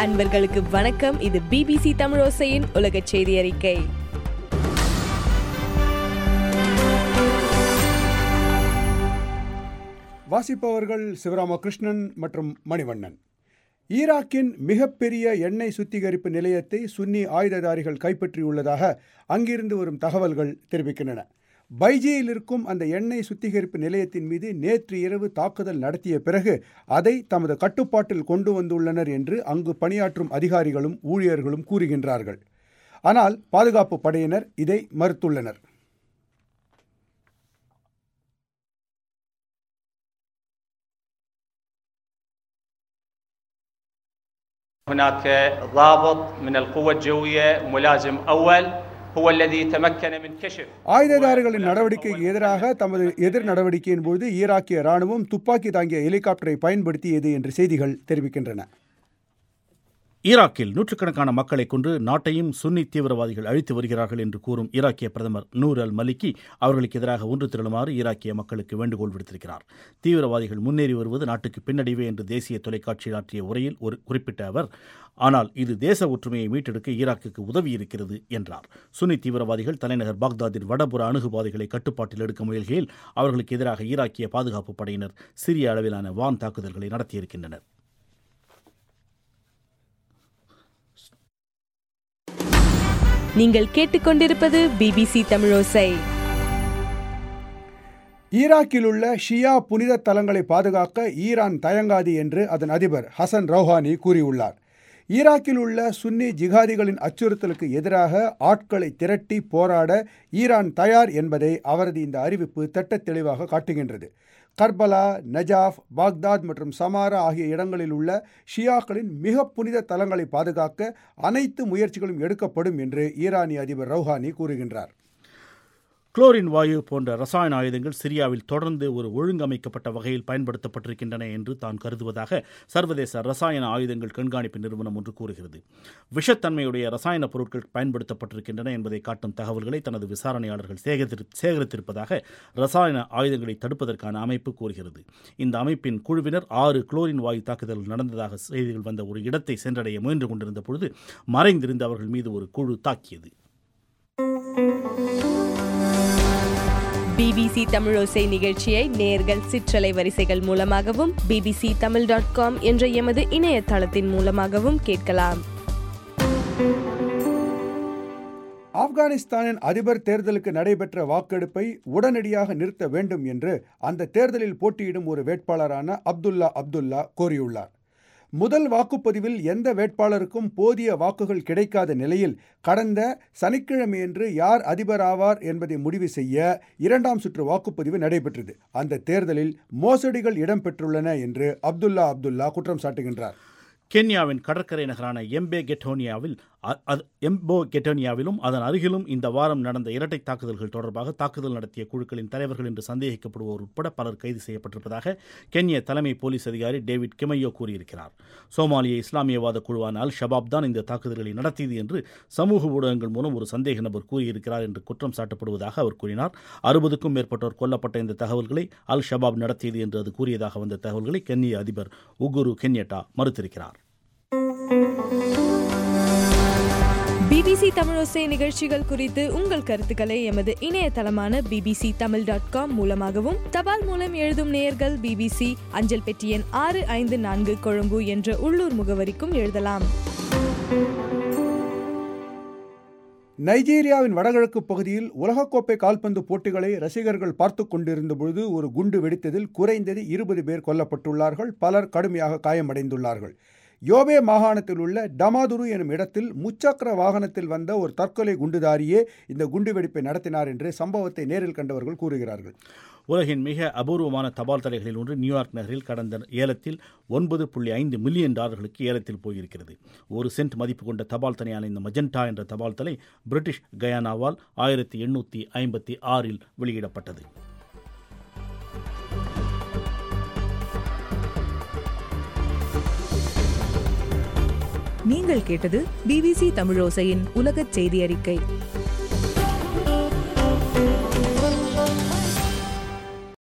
அன்பர்களுக்கு வணக்கம் இது பிபிசி தமிழோசையின் உலக செய்தி அறிக்கை வாசிப்பவர்கள் சிவராமகிருஷ்ணன் மற்றும் மணிவண்ணன் ஈராக்கின் மிகப்பெரிய எண்ணெய் சுத்திகரிப்பு நிலையத்தை சுன்னி ஆயுததாரிகள் கைப்பற்றியுள்ளதாக அங்கிருந்து வரும் தகவல்கள் தெரிவிக்கின்றன பைஜியில் இருக்கும் அந்த எண்ணெய் சுத்திகரிப்பு நிலையத்தின் மீது நேற்று இரவு தாக்குதல் நடத்திய பிறகு அதை தமது கட்டுப்பாட்டில் கொண்டு வந்துள்ளனர் என்று அங்கு பணியாற்றும் அதிகாரிகளும் ஊழியர்களும் கூறுகின்றார்கள் ஆனால் பாதுகாப்பு படையினர் இதை மறுத்துள்ளனர் هناك ضابط من القوة الجوية ملازم أول هو الذي تمكن من كشف ஆயுததாரிகளின் நடவடிக்கைக்கு எதிராக தமது எதிர் நடவடிக்கையின் போது ஈராக்கிய ராணுவம் துப்பாக்கி தாங்கிய ஹெலிகாப்டரை பயன்படுத்தியது என்று செய்திகள் தெரிவிக்கின்றன ஈராக்கில் நூற்றுக்கணக்கான மக்களை கொன்று நாட்டையும் சுன்னி தீவிரவாதிகள் அழித்து வருகிறார்கள் என்று கூறும் ஈராக்கிய பிரதமர் நூர் அல் மலிக்கி அவர்களுக்கு எதிராக ஒன்று திரளுமாறு ஈராக்கிய மக்களுக்கு வேண்டுகோள் விடுத்திருக்கிறார் தீவிரவாதிகள் முன்னேறி வருவது நாட்டுக்கு பின்னடைவே என்று தேசிய தொலைக்காட்சியில் ஆற்றிய உரையில் ஒரு குறிப்பிட்ட அவர் ஆனால் இது தேச ஒற்றுமையை மீட்டெடுக்க ஈராக்குக்கு உதவி இருக்கிறது என்றார் சுன்னி தீவிரவாதிகள் தலைநகர் பாக்தாதின் வடபுற அணுகுபாதைகளை கட்டுப்பாட்டில் எடுக்க முயல்கையில் அவர்களுக்கு எதிராக ஈராக்கிய பாதுகாப்பு படையினர் சிறிய அளவிலான வான் தாக்குதல்களை நடத்தியிருக்கின்றனர் நீங்கள் கேட்டுக்கொண்டிருப்பது பிபிசி தமிழோசை ஈராக்கில் உள்ள ஷியா புனித தலங்களை பாதுகாக்க ஈரான் தயங்காது என்று அதன் அதிபர் ஹசன் ரௌஹானி கூறியுள்ளார் ஈராக்கில் உள்ள சுன்னி ஜிகாதிகளின் அச்சுறுத்தலுக்கு எதிராக ஆட்களை திரட்டி போராட ஈரான் தயார் என்பதை அவரது இந்த அறிவிப்பு திட்ட தெளிவாக காட்டுகின்றது கர்பலா நஜாஃப் பாக்தாத் மற்றும் சமாரா ஆகிய இடங்களில் உள்ள ஷியாக்களின் மிக புனித தலங்களை பாதுகாக்க அனைத்து முயற்சிகளும் எடுக்கப்படும் என்று ஈரானிய அதிபர் ரௌஹானி கூறுகின்றார் குளோரின் வாயு போன்ற ரசாயன ஆயுதங்கள் சிரியாவில் தொடர்ந்து ஒரு ஒழுங்கமைக்கப்பட்ட வகையில் பயன்படுத்தப்பட்டிருக்கின்றன என்று தான் கருதுவதாக சர்வதேச ரசாயன ஆயுதங்கள் கண்காணிப்பு நிறுவனம் ஒன்று கூறுகிறது விஷத்தன்மையுடைய ரசாயன பொருட்கள் பயன்படுத்தப்பட்டிருக்கின்றன என்பதை காட்டும் தகவல்களை தனது விசாரணையாளர்கள் சேகரித்திரு சேகரித்திருப்பதாக ரசாயன ஆயுதங்களை தடுப்பதற்கான அமைப்பு கூறுகிறது இந்த அமைப்பின் குழுவினர் ஆறு குளோரின் வாயு தாக்குதல் நடந்ததாக செய்திகள் வந்த ஒரு இடத்தை சென்றடைய முயன்று கொண்டிருந்த பொழுது மறைந்திருந்த அவர்கள் மீது ஒரு குழு தாக்கியது பிபிசி தமிழோசை நிகழ்ச்சியை நேர்கள் சிற்றலை வரிசைகள் மூலமாகவும் பிபிசி தமிழ் டாட் காம் என்ற எமது இணையதளத்தின் மூலமாகவும் கேட்கலாம் ஆப்கானிஸ்தானின் அதிபர் தேர்தலுக்கு நடைபெற்ற வாக்கெடுப்பை உடனடியாக நிறுத்த வேண்டும் என்று அந்த தேர்தலில் போட்டியிடும் ஒரு வேட்பாளரான அப்துல்லா அப்துல்லா கோரியுள்ளார் முதல் வாக்குப்பதிவில் எந்த வேட்பாளருக்கும் போதிய வாக்குகள் கிடைக்காத நிலையில் கடந்த சனிக்கிழமையன்று யார் அதிபராவார் என்பதை முடிவு செய்ய இரண்டாம் சுற்று வாக்குப்பதிவு நடைபெற்றது அந்த தேர்தலில் மோசடிகள் இடம்பெற்றுள்ளன என்று அப்துல்லா அப்துல்லா குற்றம் சாட்டுகின்றார் கென்யாவின் கடற்கரை நகரான எம்பே கெட்டோனியாவில் அ- அது- எம்போ கெட்டோனியாவிலும் அதன் அருகிலும் இந்த வாரம் நடந்த இரட்டை தாக்குதல்கள் தொடர்பாக தாக்குதல் நடத்திய குழுக்களின் தலைவர்கள் என்று சந்தேகிக்கப்படுவோர் உட்பட பலர் கைது செய்யப்பட்டிருப்பதாக கென்ய தலைமை போலீஸ் அதிகாரி டேவிட் கிமையோ கூறியிருக்கிறார் சோமாலிய இஸ்லாமியவாத குழுவான அல் ஷபாப் தான் இந்த தாக்குதல்களை நடத்தியது என்று சமூக ஊடகங்கள் மூலம் ஒரு சந்தேக நபர் கூறியிருக்கிறார் என்று குற்றம் சாட்டப்படுவதாக அவர் கூறினார் அறுபதுக்கும் மேற்பட்டோர் கொல்லப்பட்ட இந்த தகவல்களை அல் ஷபாப் நடத்தியது என்று அது கூறியதாக வந்த தகவல்களை கென்ய அதிபர் உகுரு கென்யட்டா மறுத்திருக்கிறார் பிபிசி தமிழோசை நிகழ்ச்சிகள் குறித்து உங்கள் கருத்துக்களை எமது இணையதளமான பிபிசி தமிழ் டாட் காம் மூலமாகவும் தபால் மூலம் எழுதும் நேயர்கள் பிபிசி அஞ்சல் பெட்டி எண் ஆறு ஐந்து நான்கு கொழும்பு என்ற உள்ளூர் முகவரிக்கும் எழுதலாம் நைஜீரியாவின் வடகிழக்கு பகுதியில் உலகக்கோப்பை கால்பந்து போட்டிகளை ரசிகர்கள் பார்த்து கொண்டிருந்த பொழுது ஒரு குண்டு வெடித்ததில் குறைந்தது இருபது பேர் கொல்லப்பட்டுள்ளார்கள் பலர் கடுமையாக காயமடைந்துள்ளார்கள் யோபே மாகாணத்தில் உள்ள டமாதுரு எனும் இடத்தில் முச்சக்கர வாகனத்தில் வந்த ஒரு தற்கொலை குண்டுதாரியே இந்த குண்டுவெடிப்பை நடத்தினார் என்று சம்பவத்தை நேரில் கண்டவர்கள் கூறுகிறார்கள் உலகின் மிக அபூர்வமான தபால் தலைகளில் ஒன்று நியூயார்க் நகரில் கடந்த ஏலத்தில் ஒன்பது புள்ளி ஐந்து மில்லியன் டாலர்களுக்கு ஏலத்தில் போயிருக்கிறது ஒரு சென்ட் மதிப்பு கொண்ட தபால் தனையான இந்த மஜெண்டா என்ற தபால் தலை பிரிட்டிஷ் கயானாவால் ஆயிரத்தி எண்ணூற்றி ஐம்பத்தி ஆறில் வெளியிடப்பட்டது நீங்கள் கேட்டது பிபிசி தமிழோசையின் உலகச் செய்தி அறிக்கை